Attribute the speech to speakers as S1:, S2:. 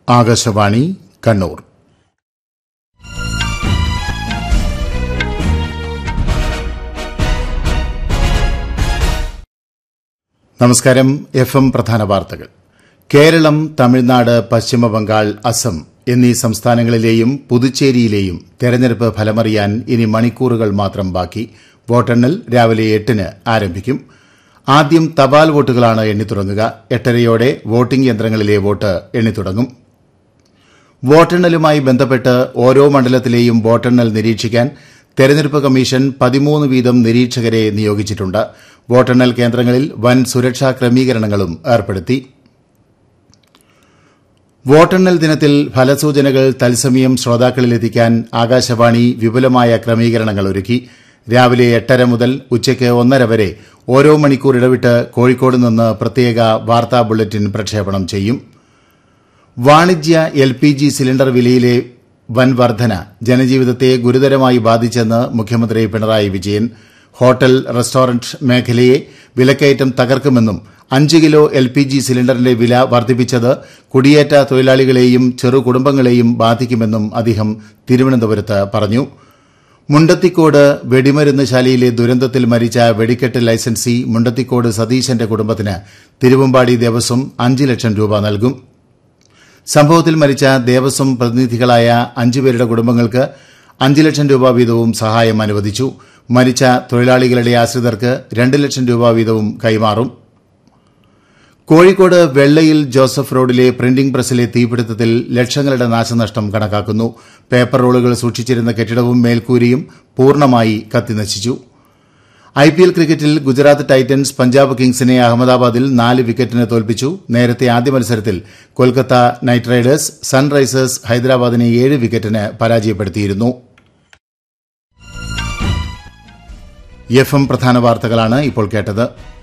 S1: ആകാശവാണി കണ്ണൂർ നമസ്കാരം F M പ്രധാന വാർത്തകൾ കേരളം തമിഴ്നാട് പശ്ചിമബംഗാൾ അസം എന്നീ സംസ്ഥാനങ്ങളിലെയും പുതുച്ചേരിയിലെയും തെരഞ്ഞെടുപ്പ് ഫലമറിയാൻ ഇനി മണിക്കൂറുകൾ മാത്രം ബാക്കി വോട്ടെണ്ണൽ രാവിലെ എട്ടിന് ആരംഭിക്കും ആദ്യം തപാൽ വോട്ടുകളാണ് എണ്ണിത്തുടങ്ങുക എട്ടരയോടെ വോട്ടിംഗ് യന്ത്രങ്ങളിലെ വോട്ട് എണ്ണിത്തുടങ്ങും വോട്ടെണ്ണലുമായി ബന്ധപ്പെട്ട് ഓരോ മണ്ഡലത്തിലെയും വോട്ടെണ്ണൽ നിരീക്ഷിക്കാൻ തെരഞ്ഞെടുപ്പ് കമ്മീഷൻ പതിമൂന്ന് വീതം നിരീക്ഷകരെ നിയോഗിച്ചിട്ടുണ്ട് വോട്ടെണ്ണൽ കേന്ദ്രങ്ങളിൽ വൻ സുരക്ഷാ ക്രമീകരണങ്ങളും ഏർപ്പെടുത്തി വോട്ടെണ്ണൽ ദിനത്തിൽ ഫലസൂചനകൾ തത്സമയം ശ്രോതാക്കളിലെത്തിക്കാൻ ആകാശവാണി വിപുലമായ ക്രമീകരണങ്ങൾ ഒരുക്കി രാവിലെ എട്ടര മുതൽ ഉച്ചയ്ക്ക് ഒന്നര വരെ ഓരോ മണിക്കൂർ ഇടവിട്ട് കോഴിക്കോട് നിന്ന് പ്രത്യേക വാർത്താ ബുള്ളറ്റിൻ പ്രക്ഷേപണം ചെയ്യും വാണിജ്യ എൽ പി ജി സിലിണ്ടർ വിലയിലെ വൻ വർധന ജനജീവിതത്തെ ഗുരുതരമായി ബാധിച്ചെന്ന് മുഖ്യമന്ത്രി പിണറായി വിജയൻ ഹോട്ടൽ റെസ്റ്റോറന്റ് മേഖലയെ വിലക്കയറ്റം തകർക്കുമെന്നും അഞ്ച് കിലോ എൽ പി ജി സിലിണ്ടറിന്റെ വില വർദ്ധിപ്പിച്ചത് കുടിയേറ്റ തൊഴിലാളികളെയും ചെറു കുടുംബങ്ങളെയും ബാധിക്കുമെന്നും അദ്ദേഹം തിരുവനന്തപുരത്ത് പറഞ്ഞു മുണ്ടത്തിക്കോട് വെടിമരുന്ന് ശാലയിലെ ദുരന്തത്തിൽ മരിച്ച വെടിക്കെട്ട് ലൈസൻസി മുണ്ടത്തിക്കോട് സതീശന്റെ കുടുംബത്തിന് തിരുവമ്പാടി ദേവസ്വം അഞ്ച് ലക്ഷം രൂപ നൽകും സംഭവത്തിൽ മരിച്ച ദേവസ്വം പ്രതിനിധികളായ അഞ്ചുപേരുടെ കുടുംബങ്ങൾക്ക് അഞ്ച് ലക്ഷം രൂപ വീതവും സഹായം അനുവദിച്ചു മരിച്ച തൊഴിലാളികളുടെ ആശ്രിതർക്ക് രണ്ട് ലക്ഷം രൂപ വീതവും കൈമാറും കോഴിക്കോട് വെള്ളയിൽ ജോസഫ് റോഡിലെ പ്രിന്റിംഗ് പ്രസിലെ തീപിടുത്തത്തിൽ ലക്ഷങ്ങളുടെ നാശനഷ്ടം കണക്കാക്കുന്നു പേപ്പർ റോളുകൾ സൂക്ഷിച്ചിരുന്ന കെട്ടിടവും മേൽക്കൂരയും പൂർണ്ണമായി കത്തിനശിച്ചു ഐപിഎൽ ക്രിക്കറ്റിൽ ഗുജറാത്ത് ടൈറ്റൻസ് പഞ്ചാബ് കിങ്സിനെ അഹമ്മദാബാദിൽ നാല് വിക്കറ്റിന് തോൽപ്പിച്ചു നേരത്തെ ആദ്യ മത്സരത്തിൽ കൊൽക്കത്ത നൈറ്റ് റൈഡേഴ്സ് സൺറൈസേഴ്സ് ഹൈദരാബാദിനെ ഏഴ് വിക്കറ്റിന് പരാജയപ്പെടുത്തിയിരുന്നു എഫ് എം പ്രധാന വാർത്തകളാണ് ഇപ്പോൾ കേട്ടത്